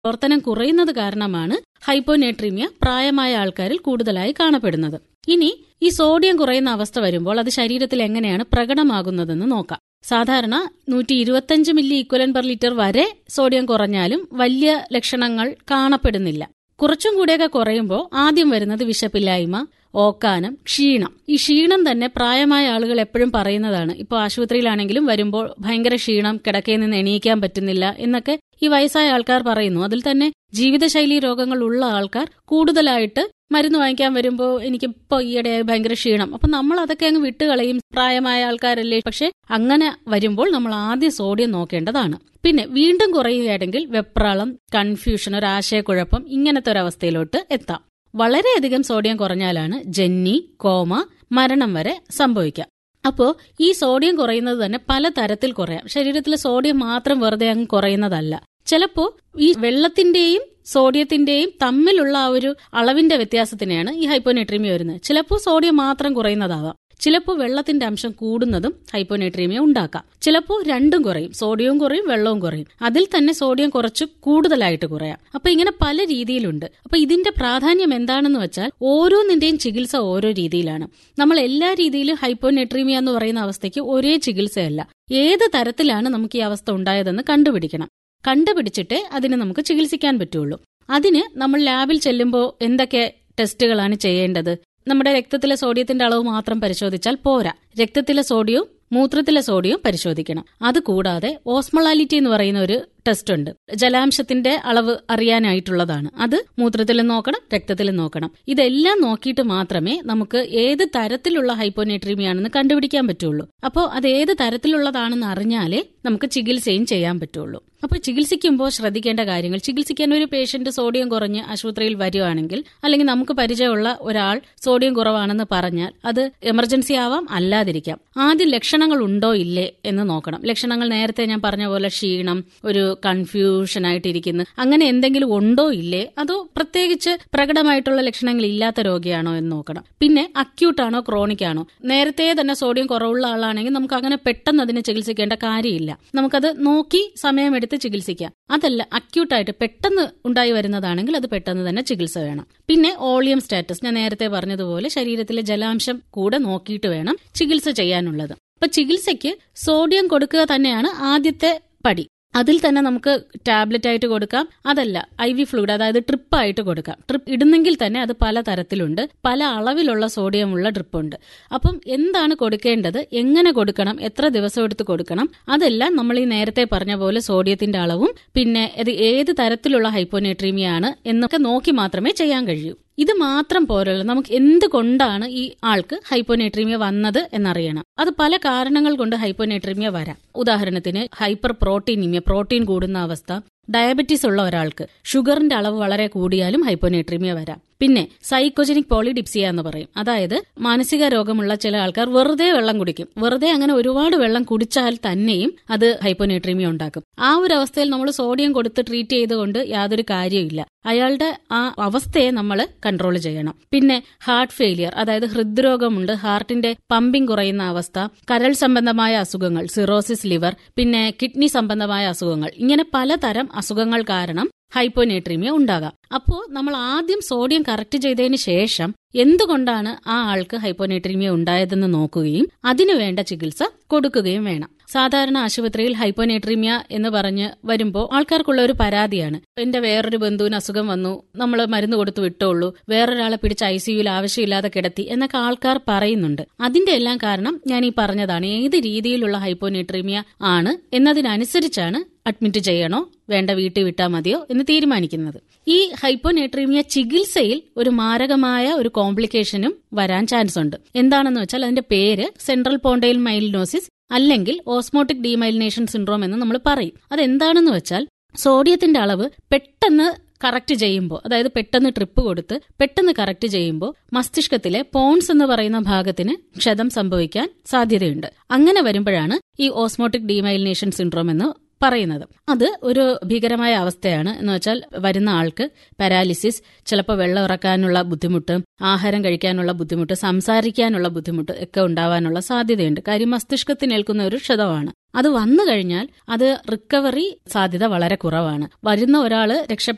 പ്രവർത്തനം കുറയുന്നത് കാരണമാണ് ഹൈപ്പോനേട്രീമിയ പ്രായമായ ആൾക്കാരിൽ കൂടുതലായി കാണപ്പെടുന്നത് ഇനി ഈ സോഡിയം കുറയുന്ന അവസ്ഥ വരുമ്പോൾ അത് ശരീരത്തിൽ എങ്ങനെയാണ് പ്രകടമാകുന്നതെന്ന് നോക്കാം സാധാരണ നൂറ്റി ഇരുപത്തഞ്ച് മില്ലി ഇക്വലൻ പെർ ലിറ്റർ വരെ സോഡിയം കുറഞ്ഞാലും വലിയ ലക്ഷണങ്ങൾ കാണപ്പെടുന്നില്ല കുറച്ചും കൂടിയൊക്കെ കുറയുമ്പോൾ ആദ്യം വരുന്നത് വിശപ്പില്ലായ്മ ഓക്കാനം ക്ഷീണം ഈ ക്ഷീണം തന്നെ പ്രായമായ ആളുകൾ എപ്പോഴും പറയുന്നതാണ് ഇപ്പോൾ ആശുപത്രിയിലാണെങ്കിലും വരുമ്പോൾ ഭയങ്കര ക്ഷീണം കിടക്കയിൽ നിന്ന് എണീക്കാൻ പറ്റുന്നില്ല എന്നൊക്കെ ഈ വയസ്സായ ആൾക്കാർ പറയുന്നു അതിൽ തന്നെ ജീവിതശൈലി രോഗങ്ങൾ ഉള്ള ആൾക്കാർ കൂടുതലായിട്ട് മരുന്ന് വാങ്ങിക്കാൻ വരുമ്പോൾ എനിക്കിപ്പോ ഈയിടെ ഭയങ്കര ക്ഷീണം അപ്പൊ നമ്മൾ അതൊക്കെ അങ്ങ് വിട്ടുകളയും പ്രായമായ ആൾക്കാരല്ലേ പക്ഷെ അങ്ങനെ വരുമ്പോൾ നമ്മൾ ആദ്യം സോഡിയം നോക്കേണ്ടതാണ് പിന്നെ വീണ്ടും കുറയുകയാണെങ്കിൽ വെപ്രാളം കൺഫ്യൂഷൻ ഒരു ആശയക്കുഴപ്പം ഇങ്ങനത്തെ ഒരു അവസ്ഥയിലോട്ട് എത്താം വളരെയധികം സോഡിയം കുറഞ്ഞാലാണ് ജന്നി കോമ മരണം വരെ സംഭവിക്കാം അപ്പോ ഈ സോഡിയം കുറയുന്നത് തന്നെ പല തരത്തിൽ കുറയാം ശരീരത്തിലെ സോഡിയം മാത്രം വെറുതെ അങ്ങ് കുറയുന്നതല്ല ചിലപ്പോ ഈ വെള്ളത്തിന്റെയും സോഡിയത്തിന്റെയും തമ്മിലുള്ള ആ ഒരു അളവിന്റെ വ്യത്യാസത്തിനെയാണ് ഈ ഹൈപ്പോനേട്രീമിയ വരുന്നത് ചിലപ്പോൾ സോഡിയം മാത്രം കുറയുന്നതാവാം ചിലപ്പോൾ വെള്ളത്തിന്റെ അംശം കൂടുന്നതും ഹൈപ്പോനേട്രീമിയ ഉണ്ടാക്കാം ചിലപ്പോൾ രണ്ടും കുറയും സോഡിയവും കുറയും വെള്ളവും കുറയും അതിൽ തന്നെ സോഡിയം കുറച്ച് കൂടുതലായിട്ട് കുറയാം അപ്പൊ ഇങ്ങനെ പല രീതിയിലുണ്ട് അപ്പൊ ഇതിന്റെ പ്രാധാന്യം എന്താണെന്ന് വെച്ചാൽ ഓരോന്നിന്റെയും ചികിത്സ ഓരോ രീതിയിലാണ് നമ്മൾ എല്ലാ രീതിയിലും ഹൈപ്പോനേട്രീമിയ എന്ന് പറയുന്ന അവസ്ഥയ്ക്ക് ഒരേ ചികിത്സയല്ല ഏത് തരത്തിലാണ് നമുക്ക് ഈ അവസ്ഥ ഉണ്ടായതെന്ന് കണ്ടുപിടിക്കണം കണ്ടുപിടിച്ചിട്ടേ അതിന് നമുക്ക് ചികിത്സിക്കാൻ പറ്റുള്ളൂ അതിന് നമ്മൾ ലാബിൽ ചെല്ലുമ്പോൾ എന്തൊക്കെ ടെസ്റ്റുകളാണ് ചെയ്യേണ്ടത് നമ്മുടെ രക്തത്തിലെ സോഡിയത്തിന്റെ അളവ് മാത്രം പരിശോധിച്ചാൽ പോരാ രക്തത്തിലെ സോഡിയവും മൂത്രത്തിലെ സോഡിയവും പരിശോധിക്കണം അതുകൂടാതെ ഓസ്മൊളാലിറ്റി എന്ന് പറയുന്ന ഒരു ടെസ്റ്റ് ഉണ്ട് ജലാംശത്തിന്റെ അളവ് അറിയാനായിട്ടുള്ളതാണ് അത് മൂത്രത്തിലും നോക്കണം രക്തത്തിലും നോക്കണം ഇതെല്ലാം നോക്കിയിട്ട് മാത്രമേ നമുക്ക് ഏത് തരത്തിലുള്ള ഹൈപ്പോനേട്രീമിയാണെന്ന് കണ്ടുപിടിക്കാൻ പറ്റുള്ളൂ അപ്പോൾ അത് ഏത് തരത്തിലുള്ളതാണെന്ന് അറിഞ്ഞാലേ നമുക്ക് ചികിത്സയും ചെയ്യാൻ പറ്റുള്ളൂ അപ്പോൾ ചികിത്സിക്കുമ്പോൾ ശ്രദ്ധിക്കേണ്ട കാര്യങ്ങൾ ചികിത്സിക്കാൻ ഒരു പേഷ്യന്റ് സോഡിയം കുറഞ്ഞ് ആശുപത്രിയിൽ വരുവാണെങ്കിൽ അല്ലെങ്കിൽ നമുക്ക് പരിചയമുള്ള ഒരാൾ സോഡിയം കുറവാണെന്ന് പറഞ്ഞാൽ അത് എമർജൻസി ആവാം അല്ലാതിരിക്കാം ആദ്യം ലക്ഷണങ്ങൾ ഉണ്ടോ ഇല്ലേ എന്ന് നോക്കണം ലക്ഷണങ്ങൾ നേരത്തെ ഞാൻ പറഞ്ഞ പോലെ ക്ഷീണം ഒരു കൺഫ്യൂഷൻ ആയിട്ടിരിക്കുന്നു അങ്ങനെ എന്തെങ്കിലും ഉണ്ടോ ഇല്ലേ അതോ പ്രത്യേകിച്ച് പ്രകടമായിട്ടുള്ള ലക്ഷണങ്ങൾ ഇല്ലാത്ത രോഗിയാണോ എന്ന് നോക്കണം പിന്നെ അക്യൂട്ട് ആണോ ക്രോണിക് ആണോ നേരത്തെ തന്നെ സോഡിയം കുറവുള്ള ആളാണെങ്കിൽ നമുക്ക് അങ്ങനെ പെട്ടെന്ന് അതിനെ ചികിത്സിക്കേണ്ട കാര്യമില്ല നമുക്കത് നോക്കി സമയമെടുത്ത് ചികിത്സിക്കാം അതല്ല അക്യൂട്ടായിട്ട് പെട്ടെന്ന് ഉണ്ടായി വരുന്നതാണെങ്കിൽ അത് പെട്ടെന്ന് തന്നെ ചികിത്സ വേണം പിന്നെ ഓളിയം സ്റ്റാറ്റസ് ഞാൻ നേരത്തെ പറഞ്ഞതുപോലെ ശരീരത്തിലെ ജലാംശം കൂടെ നോക്കിയിട്ട് വേണം ചികിത്സ ചെയ്യാനുള്ളത് അപ്പൊ ചികിത്സയ്ക്ക് സോഡിയം കൊടുക്കുക തന്നെയാണ് ആദ്യത്തെ പടി അതിൽ തന്നെ നമുക്ക് ടാബ്ലറ്റ് ആയിട്ട് കൊടുക്കാം അതല്ല ഐ വി ഫ്ലൂയിഡ് അതായത് ട്രിപ്പ് ആയിട്ട് കൊടുക്കാം ട്രിപ്പ് ഇടുന്നെങ്കിൽ തന്നെ അത് പല തരത്തിലുണ്ട് പല അളവിലുള്ള സോഡിയമുള്ള ട്രിപ്പ് ഉണ്ട് അപ്പം എന്താണ് കൊടുക്കേണ്ടത് എങ്ങനെ കൊടുക്കണം എത്ര ദിവസം എടുത്ത് കൊടുക്കണം അതെല്ലാം നമ്മൾ ഈ നേരത്തെ പറഞ്ഞ പോലെ സോഡിയത്തിന്റെ അളവും പിന്നെ ഇത് ഏത് തരത്തിലുള്ള ഹൈപ്പോനേട്രീമിയ ആണ് എന്നൊക്കെ നോക്കി മാത്രമേ ചെയ്യാൻ കഴിയൂ ഇത് മാത്രം പോരല്ലോ നമുക്ക് എന്തുകൊണ്ടാണ് ഈ ആൾക്ക് ഹൈപ്പോനേട്രീമിയ വന്നത് എന്നറിയണം അത് പല കാരണങ്ങൾ കൊണ്ട് ഹൈപ്പോനേട്രീമിയ വരാം ഉദാഹരണത്തിന് ഹൈപ്പർ പ്രോട്ടീനിമിയ പ്രോട്ടീൻ കൂടുന്ന അവസ്ഥ ഡയബറ്റീസ് ഉള്ള ഒരാൾക്ക് ഷുഗറിന്റെ അളവ് വളരെ കൂടിയാലും ഹൈപ്പോനേട്രീമിയ വരാം പിന്നെ സൈക്കോജനിക് പോളിഡിപ്സിയ എന്ന് പറയും അതായത് മാനസിക രോഗമുള്ള ചില ആൾക്കാർ വെറുതെ വെള്ളം കുടിക്കും വെറുതെ അങ്ങനെ ഒരുപാട് വെള്ളം കുടിച്ചാൽ തന്നെയും അത് ഹൈപ്പോനേട്രീമിയ ഉണ്ടാക്കും ആ ഒരു അവസ്ഥയിൽ നമ്മൾ സോഡിയം കൊടുത്ത് ട്രീറ്റ് ചെയ്തുകൊണ്ട് യാതൊരു കാര്യമില്ല അയാളുടെ ആ അവസ്ഥയെ നമ്മൾ കൺട്രോൾ ചെയ്യണം പിന്നെ ഹാർട്ട് ഫെയിലിയർ അതായത് ഹൃദ്രോഗമുണ്ട് ഹാർട്ടിന്റെ പമ്പിംഗ് കുറയുന്ന അവസ്ഥ കരൾ സംബന്ധമായ അസുഖങ്ങൾ സിറോസിസ് ലിവർ പിന്നെ കിഡ്നി സംബന്ധമായ അസുഖങ്ങൾ ഇങ്ങനെ പലതരം അസുഖങ്ങൾ കാരണം ഹൈപ്പോനേട്രീമിയ ഉണ്ടാകാം അപ്പോൾ നമ്മൾ ആദ്യം സോഡിയം കറക്റ്റ് ചെയ്തതിന് ശേഷം എന്തുകൊണ്ടാണ് ആ ആൾക്ക് ഹൈപ്പോനേട്രീമിയ ഉണ്ടായതെന്ന് നോക്കുകയും അതിനു വേണ്ട ചികിത്സ കൊടുക്കുകയും വേണം സാധാരണ ആശുപത്രിയിൽ ഹൈപ്പോനേട്രീമിയ എന്ന് പറഞ്ഞ് വരുമ്പോൾ ആൾക്കാർക്കുള്ള ഒരു പരാതിയാണ് എന്റെ വേറൊരു ബന്ധുവിന് അസുഖം വന്നു നമ്മൾ മരുന്ന് കൊടുത്തു വിട്ടോളൂ വേറൊരാളെ പിടിച്ച് ഐ സിയുയിൽ ആവശ്യമില്ലാതെ കിടത്തി എന്നൊക്കെ ആൾക്കാർ പറയുന്നുണ്ട് അതിന്റെ എല്ലാം കാരണം ഞാൻ ഈ പറഞ്ഞതാണ് ഏത് രീതിയിലുള്ള ഹൈപ്പോനേട്രീമിയ ആണ് എന്നതിനനുസരിച്ചാണ് അഡ്മിറ്റ് ചെയ്യണോ വേണ്ട വീട്ടിൽ വിട്ടാൽ മതിയോ എന്ന് തീരുമാനിക്കുന്നത് ഈ ഹൈപ്പോനേട്രീമിയ ചികിത്സയിൽ ഒരു മാരകമായ ഒരു കോംപ്ലിക്കേഷനും വരാൻ ചാൻസ് ഉണ്ട് എന്താണെന്ന് വെച്ചാൽ അതിന്റെ പേര് സെൻട്രൽ പോണ്ടൈൽ മൈലിനോസിസ് അല്ലെങ്കിൽ ഓസ്മോട്ടിക് ഡീമൈലിനേഷൻ സിൻഡ്രോം എന്ന് നമ്മൾ പറയും അതെന്താണെന്ന് വെച്ചാൽ സോഡിയത്തിന്റെ അളവ് പെട്ടെന്ന് കറക്റ്റ് ചെയ്യുമ്പോൾ അതായത് പെട്ടെന്ന് ട്രിപ്പ് കൊടുത്ത് പെട്ടെന്ന് കറക്റ്റ് ചെയ്യുമ്പോൾ മസ്തിഷ്കത്തിലെ പോൺസ് എന്ന് പറയുന്ന ഭാഗത്തിന് ക്ഷതം സംഭവിക്കാൻ സാധ്യതയുണ്ട് അങ്ങനെ വരുമ്പോഴാണ് ഈ ഓസ്മോട്ടിക് ഡീമൈലിനേഷൻ സിൻഡ്രോം എന്ന് പറയുന്നത് അത് ഒരു ഭീകരമായ അവസ്ഥയാണ് എന്ന് വെച്ചാൽ വരുന്ന ആൾക്ക് പാരാലിസിസ് ചിലപ്പോൾ വെള്ളം ഇറക്കാനുള്ള ബുദ്ധിമുട്ട് ആഹാരം കഴിക്കാനുള്ള ബുദ്ധിമുട്ട് സംസാരിക്കാനുള്ള ബുദ്ധിമുട്ട് ഒക്കെ ഉണ്ടാവാനുള്ള സാധ്യതയുണ്ട് കാര്യം മസ്തിഷ്കത്തിനേൽക്കുന്ന ഒരു ക്ഷതമാണ് അത് വന്നു കഴിഞ്ഞാൽ അത് റിക്കവറി സാധ്യത വളരെ കുറവാണ് വരുന്ന ഒരാള് രക്ഷ